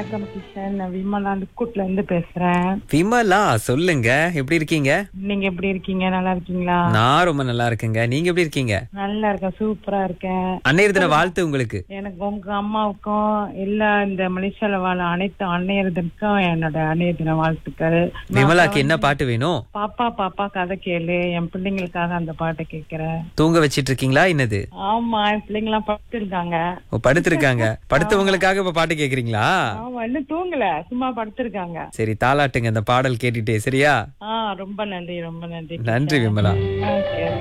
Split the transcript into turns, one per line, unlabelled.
வணக்கம் கிஷன் நான் விமலா லுக்கூட்ல இருந்து பேசுறேன்
விமலா சொல்லுங்க எப்படி இருக்கீங்க
நீங்க எப்படி இருக்கீங்க நல்லா இருக்கீங்களா
நான் ரொம்ப நல்லா இருக்கேங்க நீங்க எப்படி இருக்கீங்க
நல்லா இருக்கேன் சூப்பரா இருக்கேன்
அன்னையர் தின வாழ்த்து உங்களுக்கு
எனக்கு உங்க அம்மாவுக்கும் எல்லா இந்த மலேசியால வாழ அனைத்து அன்னையர்களுக்கும் என்னோட அன்னைய தின வாழ்த்துக்கள்
விமலாக்கு என்ன பாட்டு வேணும்
பாப்பா பாப்பா கதை கேளு என் பிள்ளைங்களுக்காக அந்த பாட்டை கேக்குறேன்
தூங்க வச்சிட்டு இருக்கீங்களா என்னது
ஆமா என் பிள்ளைங்க எல்லாம் படுத்திருக்காங்க
ஓ, படுத்திருக்காங்க படுத்தவங்களுக்காக இப்ப பாட்டு கேக்குறீங்களா
ஆமா இன்னும் தூங்கல சும்மா படுத்திருக்காங்க
சரி தாலாட்டுங்க இந்த பாடல் கேட்டுட்டே சரியா
ஆ ரொம்ப நன்றி ரொம்ப நன்றி
நன்றி விமலா
ஓகே